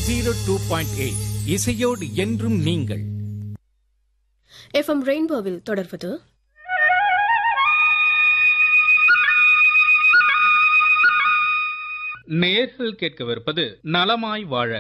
zero two point eight இசையோடு என்றும் நீங்கள் எஃப்எம் ரெயின்போவில் தொடர்வது நேர்கள் கேட்கவிருப்பது நலமாய் வாழ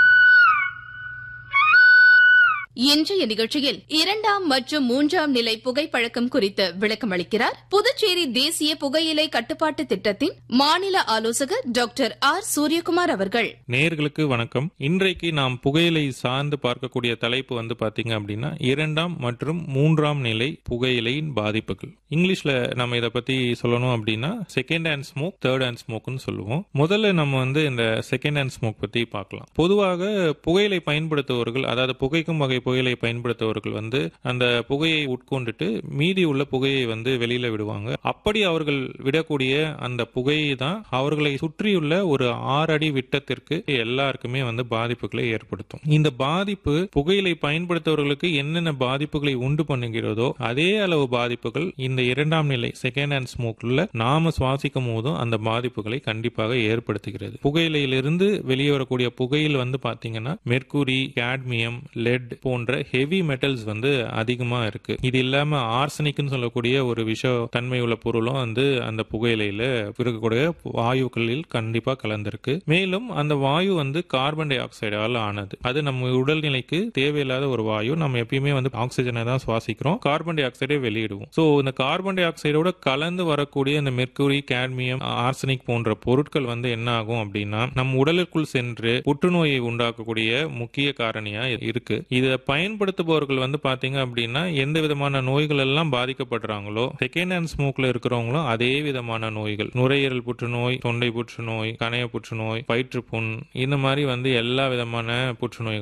இன்றைய நிகழ்ச்சியில் இரண்டாம் மற்றும் மூன்றாம் நிலை புகைப்பழக்கம் குறித்து விளக்கமளிக்கிறார் புதுச்சேரி தேசிய புகையிலை கட்டுப்பாட்டு திட்டத்தின் மாநில ஆலோசகர் டாக்டர் ஆர் சூரியகுமார் அவர்கள் நேயர்களுக்கு வணக்கம் இன்றைக்கு நாம் புகையிலை சார்ந்து பார்க்கக்கூடிய தலைப்பு வந்து பாத்தீங்க அப்படின்னா இரண்டாம் மற்றும் மூன்றாம் நிலை புகையிலையின் பாதிப்புகள் இங்கிலீஷ்ல நம்ம இதை பத்தி சொல்லணும் அப்படின்னா second hand smoke third hand ஸ்மோக்னு சொல்லுவோம் முதல்ல நம்ம வந்து இந்த செகண்ட் ஹேண்ட் ஸ்மோக் பத்தி பார்க்கலாம் பொதுவாக புகையிலை பயன்படுத்துபவர்கள் அதாவது புகைக்கும் வகை புகையிலை பயன்படுத்துபவர்கள் வந்து அந்த புகையை உட்கொண்டுட்டு மீதி உள்ள புகையை வந்து வெளியில விடுவாங்க அப்படி அவர்கள் விடக்கூடிய அந்த புகையை தான் அவர்களை சுற்றியுள்ள ஒரு ஆறு அடி விட்டத்திற்கு எல்லாருக்குமே வந்து பாதிப்புகளை ஏற்படுத்தும் இந்த பாதிப்பு புகையிலை பயன்படுத்துபவர்களுக்கு என்னென்ன பாதிப்புகளை உண்டு பண்ணுகிறதோ அதே அளவு பாதிப்புகள் இந்த இரண்டாம் நிலை செகண்ட் ஹேண்ட் ஸ்மோக்ல நாம சுவாசிக்கும் போதும் அந்த பாதிப்புகளை கண்டிப்பாக ஏற்படுத்துகிறது புகையிலையிலிருந்து வெளியே வரக்கூடிய புகையில் வந்து பாத்தீங்கன்னா மெர்க்குரி கேட்மியம் லெட் போன்ற ஹெவி மெட்டல்ஸ் வந்து அதிகமா இருக்கு இது இல்லாம ஆர்சனிக்னு சொல்லக்கூடிய ஒரு விஷ தன்மை உள்ள பொருளும் வந்து அந்த புகையிலையில இருக்கக்கூடிய வாயுக்களில் கண்டிப்பா கலந்திருக்கு மேலும் அந்த வாயு வந்து கார்பன் டை ஆக்சைடால் ஆனது அது நம்ம உடல்நிலைக்கு தேவையில்லாத ஒரு வாயு நம்ம எப்பயுமே வந்து ஆக்சிஜனை தான் சுவாசிக்கிறோம் கார்பன் டை ஆக்சைடை வெளியிடுவோம் ஸோ இந்த கார்பன் டை ஆக்சைடோட கலந்து வரக்கூடிய இந்த மெர்க்குரி கேட்மியம் ஆர்சனிக் போன்ற பொருட்கள் வந்து என்ன ஆகும் அப்படின்னா நம் உடலுக்குள் சென்று புற்றுநோயை உண்டாக்கக்கூடிய முக்கிய காரணியா இருக்கு இதை பயன்படுத்துபவர்கள் வந்து பாத்தீங்க அப்படின்னா எந்த விதமான நோய்கள் எல்லாம் பாதிக்கப்படுறாங்களோ செகண்ட் ஹேண்ட் ஸ்மோக்ல இருக்கிறவங்களும் அதே விதமான நோய்கள் நுரையீரல் புற்றுநோய் தொண்டை புற்றுநோய் கணைய புற்றுநோய் வயிற்றுப்புண் இந்த மாதிரி வந்து எல்லா விதமான புற்றுநோய்